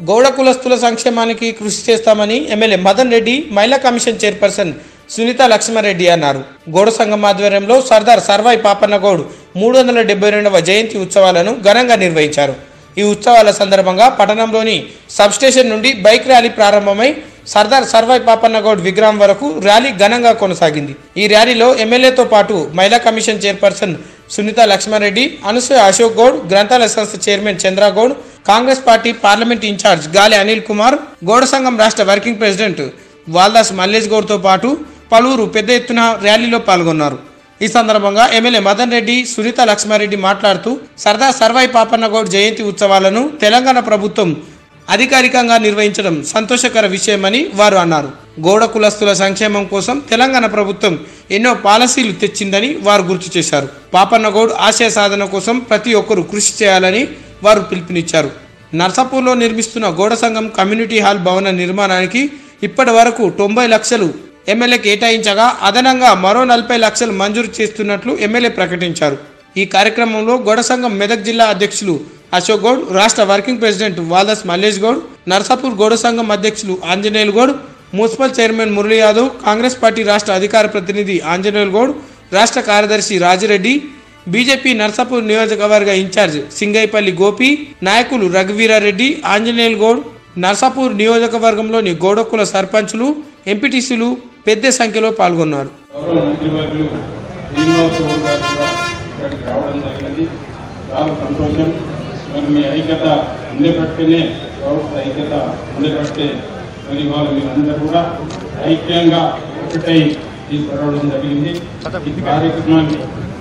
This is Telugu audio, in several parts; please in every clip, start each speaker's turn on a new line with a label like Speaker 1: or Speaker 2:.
Speaker 1: గౌడ కులస్తుల సంక్షేమానికి కృషి చేస్తామని ఎమ్మెల్యే మదన్ రెడ్డి మహిళా కమిషన్ చైర్పర్సన్ సునీత లక్ష్మారెడ్డి అన్నారు గౌడ సంఘం ఆధ్వర్యంలో సర్దార్ సర్వాయి పాపన్న గౌడ్ మూడు వందల డెబ్బై రెండవ జయంతి ఉత్సవాలను ఘనంగా నిర్వహించారు ఈ ఉత్సవాల సందర్భంగా పట్టణంలోని సబ్స్టేషన్ నుండి బైక్ ర్యాలీ ప్రారంభమై సర్దార్ సర్వాయి పాపన్న గౌడ్ విగ్రహం వరకు ర్యాలీ ఘనంగా కొనసాగింది ఈ ర్యాలీలో ఎమ్మెల్యేతో పాటు మహిళా కమిషన్ చైర్పర్సన్ సునీత లక్ష్మారెడ్డి అనసూయ అశోక్ గౌడ్ గ్రంథాలయ సంస్థ chairman Chandra Goud Congress party parliament incharge Gali Anil Kumar Gouda సంఘం రాష్ట్ర వర్కింగ్ ప్రెసిడెంట్ వాల్దాస్ మల్లేష్ గౌడ్తో పాటు పలువురు పెద్ద ఎత్తున ర్యాలీలో పాల్గొన్నారు ఈ సందర్భంగా ఎమ్మెల్యే మదన్ రెడ్డి సునీత లక్ష్మారెడ్డి మాట్లాడుతూ సర్దార్ సర్వాయి పాపన్న గౌడ్ జయంతి ఉత్సవాలను తెలంగాణ ప్రభుత్వం అధికారికంగా నిర్వహించడం సంతోషకర విషయమని వారు అన్నారు గౌడ కులస్తుల సంక్షేమం కోసం తెలంగాణ ప్రభుత్వం ఎన్నో పాలసీలు తెచ్చిందని వారు గుర్తు చేశారు పాపన్న గౌడ్ ఆశయ సాధన కోసం ప్రతి ఒక్కరూ కృషి చేయాలని వారు పిలుపునిచ్చారు నర్సాపూర్లో నిర్మిస్తున్న గౌడ సంఘం కమ్యూనిటీ హాల్ భవన నిర్మాణానికి ఇప్పటి వరకు తొంభై లక్షలు ఎమ్మెల్యే కేటాయించగా అదనంగా మరో నలభై లక్షలు మంజూరు చేస్తున్నట్లు ఎమ్మెల్యే ప్రకటించారు ఈ కార్యక్రమంలో గౌడ సంఘం మెదక్ జిల్లా అధ్యక్షులు అశోక్ గౌడ్ రాష్ట్ర వర్కింగ్ ప్రెసిడెంట్ వాల్దాస్ మల్లేష్ గౌడ్ నర్సాపూర్ గౌడ సంఘం అధ్యక్షులు Anjaneyulu Goud municipal chairman Murali Yadav Congress party రాష్ట్ర అధికార ప్రతినిధి ఆంజనేయులు గౌడ్ రాష్ట్ర కార్యదర్శి రాజిరెడ్డి బీజేపీ నర్సాపూర్ నియోజకవర్గ ఇన్ఛార్జ్ సింగైపల్లి గోపి నాయకులు రఘువీరారెడ్డి ఆంజనేయులు గౌడ్ నర్సాపూర్ నియోజకవర్గంలోని గౌడకుల సర్పంచులు ఎంపీటీసీలు పెద్ద సంఖ్యలో పాల్గొన్నారు
Speaker 2: గౌరవ మంత్రివర్యులు శ్రీనివాస్ గౌడ్ గారు కూడా ఇక్కడికి రావడం జరిగింది చాలా సంతోషం మరి మీ ఐక్యత ఉండేపట్టునే గౌరవ ఐక్యత ఉండేపట్టే మరి వాళ్ళు మీరందరూ కూడా ఐక్యంగా ఒకటై తీసుకురావడం జరిగింది ఈ కార్యక్రమాన్ని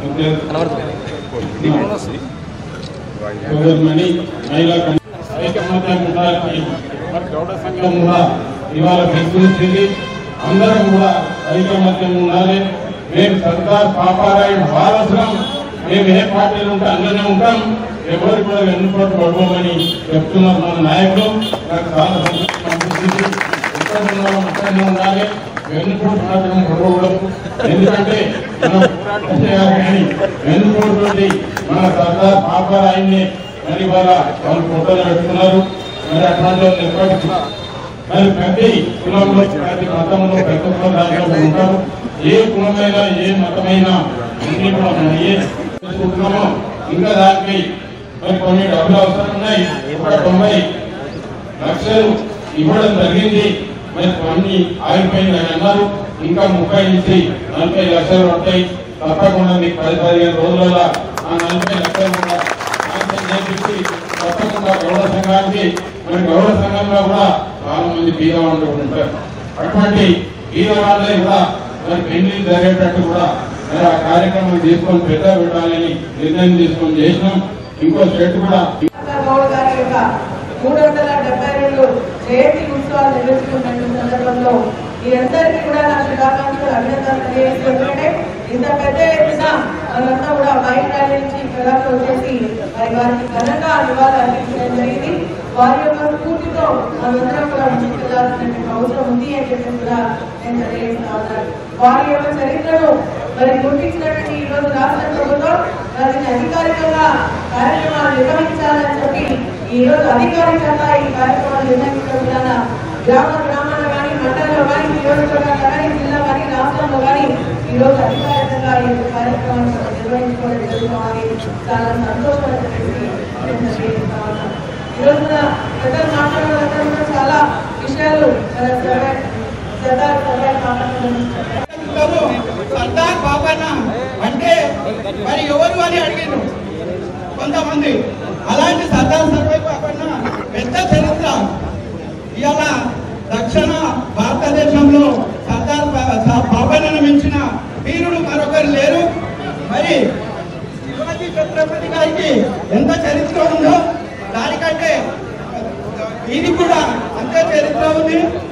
Speaker 2: సోదరుమణి మహిళా కమి- ఐకమత్యం ఉండాలని మరి గౌడ సంఘం కూడా ఇవాళ పిలుపునిచ్చింది అందరం కూడా ఐకమత్యం ఉండాలి మేము సర్దార్ పాపారాయుడు వారసులం మేము ఏ పార్టీలు ఉంటే అందులోనే ఉంటాం ఎవరు కూడా వెన్నుపోటు పడుకోమని చెప్తున్నారు మన నాయకులు నాకు చాలా సంతోషం అనిపిస్తుంది ఎక్కడ ఉన్నామో అక్కడనే ఉండాలి వెన్నుపోటు మాత్రం పడకూడదు ఎందుకంటే మనం పోరాటం చేయాలి కానీ వెన్నుపోటు మన సర్దార్ పాపారాయుడిని మరి వాళ్ళ వాళ్ళు ఫోటోలు పెట్టుకున్నారు మరి అట్లాంటి వాళ్ళు ఎప్పటికీ మరి ప్రతి కులంలో ప్రతి మతంలో ప్రతి ఒక్క దాంట్లో ఉంటారు ఏ కులమైనా ఏ మతమైనా అన్ని కూడా మనం ఏ చేసుకుంటున్నామో ఇంకా దానికి మరి కొన్ని డబ్బులు అవసరం ఉన్నాయి ఒక తొంభై లక్షలు ఇవ్వడం జరిగింది మరి కొన్ని ఆగిపోయింది అని అన్నారు ఇంకా ముప్పై నుంచి నలభై లక్షలు ఉంటాయి తప్పకుండా మీకు పది పదిహేను రోజులలో ఆ నలభై లక్షలు కూడా శాంక్షన్ చేపించి తప్పకుండా గౌడ సంఘానికి మరి గౌడ సంఘంలో కూడా చాలా మంది బీద వాళ్ళు ఉంటారు అటువంటి బీద వాళ్ళే కూడా మరి పెళ్లి జరిగేటట్టు కూడా మరి ఆ కార్యక్రమం తీసుకొని పెద్ద పెట్టాలని నిర్ణయం తీసుకొని చేసినాం ఇంకో స్టేట్ కూడా
Speaker 3: గౌడ్ గారి యొక్క మూడు వందల డెబ్బై రెండు జయంతి ఉత్సవాలు నిర్వహిస్తున్న సందర్భంలో ఈ అందరికీ కూడా నా శుభాకాంక్షలు అభినందనలు తెలియజేస్తుంటే ఇంత పెద్ద ఎత్తున మనంతా కూడా బైక్ ర్యాలీ నుంచి ప్రజలకు వచ్చేసి మరి వారికి ఘనంగా నివాళులు అర్పించడం జరిగింది వారి యొక్క స్ఫూర్తితో మనందరం కూడా ముందుకు వెళ్ళాల్సిన అవసరం ఉంది అని చెప్పి కూడా నేను తెలియజేస్తా ఉన్నాను వారి యొక్క చరిత్రను మరి గుర్తించినటువంటి ఈ రోజు రాష్ట్ర ప్రభుత్వం వారిని అధికారికంగా కార్యక్రమాలు నిర్వహించాలని చెప్పి ఈ రోజు అధికారికంగా ఈ కార్యక్రమాలు నిర్వహించడం వలన గ్రామ గ్రామాల్లో కానీ మండలంలో కానీ నియోజకవర్గంలో కానీ జిల్లా కానీ రాష్ట్రంలో కానీ ఈ రోజు అధికారికంగా ఈ యొక్క కార్యక్రమాన్ని నిర్వహించుకోవడం జరుగుతుంది చాలా సంతోషం అని చెప్పేసి నేను తెలియజేస్తా ఉన్నాను. ఈ రోజున పెద్దలు మాట్లాడాలంటే కూడా చాలా విషయాలు మన సర్వే- సర్దార్ సర్దార్ మాట్లాడుతున్నాను
Speaker 4: చెప్తారు సర్దార్ బాబాన్న అంటే మరి ఎవరు అని అడిగిండ్రు కొంతమంది అలాంటి సర్దార్ సర్వై బాబాన్న పెద్ద చరిత్ర ఇవాళ దక్షిణ భారతదేశంలో సర్దార్ బా- బాబాన్నను మించిన వీరుడు మరొకరు లేరు మరి శివాజీ ఛత్రపతి గారికి ఎంత చరిత్ర ఉందో దానికంటే ఇది కూడా అంతే చరిత్ర ఉంది